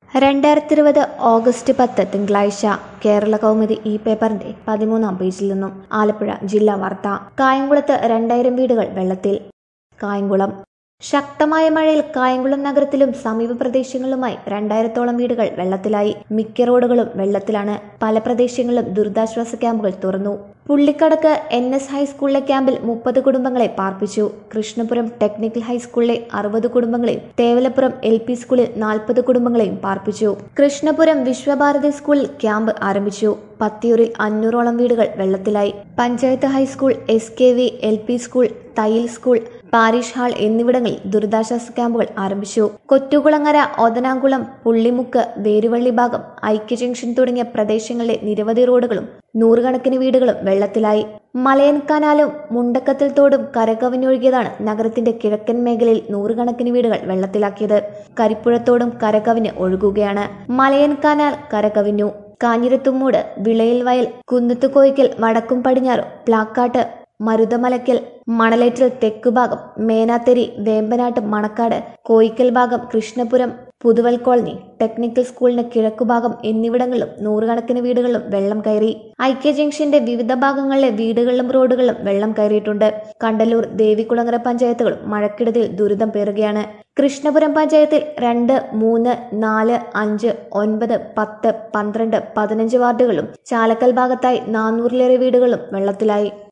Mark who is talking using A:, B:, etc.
A: രണ്ടായിരത്തി ഇരുപത് ഓഗസ്റ്റ് പത്ത് തിങ്കളാഴ്ച കേരള കൗമുദി ഈ പേപ്പറിന്റെ പതിമൂന്നാം പേജിൽ നിന്നും ആലപ്പുഴ ജില്ലാ വാർത്ത കായംകുളത്ത് രണ്ടായിരം വീടുകൾ വെള്ളത്തിൽ കായംകുളം ശക്തമായ മഴയിൽ കായംകുളം നഗരത്തിലും സമീപ പ്രദേശങ്ങളിലുമായി രണ്ടായിരത്തോളം വീടുകൾ വെള്ളത്തിലായി മിക്ക റോഡുകളും വെള്ളത്തിലാണ് പല പ്രദേശങ്ങളിലും ദുരിതാശ്വാസ ക്യാമ്പുകൾ തുറന്നു പുള്ളിക്കടക്ക് എൻ എസ് ഹൈസ്കൂളിലെ ക്യാമ്പിൽ മുപ്പത് കുടുംബങ്ങളെ പാർപ്പിച്ചു കൃഷ്ണപുരം ടെക്നിക്കൽ ഹൈസ്കൂളിലെ അറുപത് കുടുംബങ്ങളെയും തേവലപ്പുറം എൽ പി സ്കൂളിൽ നാൽപ്പത് കുടുംബങ്ങളെയും പാർപ്പിച്ചു കൃഷ്ണപുരം വിശ്വഭാരതി സ്കൂളിൽ ക്യാമ്പ് ആരംഭിച്ചു പത്തിയൂരിൽ അഞ്ഞൂറോളം വീടുകൾ വെള്ളത്തിലായി panchayat high school S K V L P school തയ്യൽ സ്കൂൾ പാരിഷ് ഹാൾ എന്നിവിടങ്ങളിൽ ദുരിതാശ്വാസ ക്യാമ്പുകൾ ആരംഭിച്ചു കൊറ്റുകുളങ്ങര ഒതനാകുളം പുള്ളിമുക്ക് വേരുവള്ളി ഭാഗം ഐക്യ ജംഗ്ഷൻ തുടങ്ങിയ പ്രദേശങ്ങളിലെ നിരവധി റോഡുകളും നൂറുകണക്കിന് വീടുകളും വെള്ളത്തിലായി മലയൻ കനാലും മുണ്ടക്കത്തിൽ തോടും കരകവിഞ്ഞൊഴുകിയതാണ് നഗരത്തിന്റെ കിഴക്കൻ മേഖലയിൽ നൂറുകണക്കിന് വീടുകൾ വെള്ളത്തിലാക്കിയത് കരിപ്പുഴത്തോടും കരകവിഞ്ഞ് ഒഴുകുകയാണ് മലയൻ കനാൽ കരകവിഞ്ഞു കാഞ്ഞിരത്തുമൂട് വിളയിൽ വയൽ കുന്നത്തുകോയിക്കൽ വടക്കും പടിഞ്ഞാറും പ്ലാക്കാട്ട് മരുതമലയ്ക്കൽ മണലേറ്റൽ തെക്കുഭാഗം മേനാത്തെരി വേമ്പനാട്ട് മണക്കാട് കോയിക്കൽ ഭാഗം കൃഷ്ണപുരം പുതുവൽ കോളനി ടെക്നിക്കൽ സ്കൂളിന് കിഴക്കുഭാഗം എന്നിവിടങ്ങളിലും നൂറുകണക്കിന് വീടുകളിലും വെള്ളം കയറി ഐക്യ ജംഗ്ഷന്റെ വിവിധ ഭാഗങ്ങളിലെ വീടുകളിലും റോഡുകളിലും വെള്ളം കയറിയിട്ടുണ്ട് കണ്ടല്ലൂർ ദേവികുളങ്ങര പഞ്ചായത്തുകളും മഴക്കെടുതിയിൽ ദുരിതം പേറുകയാണ് കൃഷ്ണപുരം പഞ്ചായത്തിൽ രണ്ട് മൂന്ന് നാല് അഞ്ച് ഒൻപത് പത്ത് പന്ത്രണ്ട് പതിനഞ്ച് വാർഡുകളും ചാലക്കൽ ഭാഗത്തായി നാനൂറിലേറെ വീടുകളും വെള്ളത്തിലായി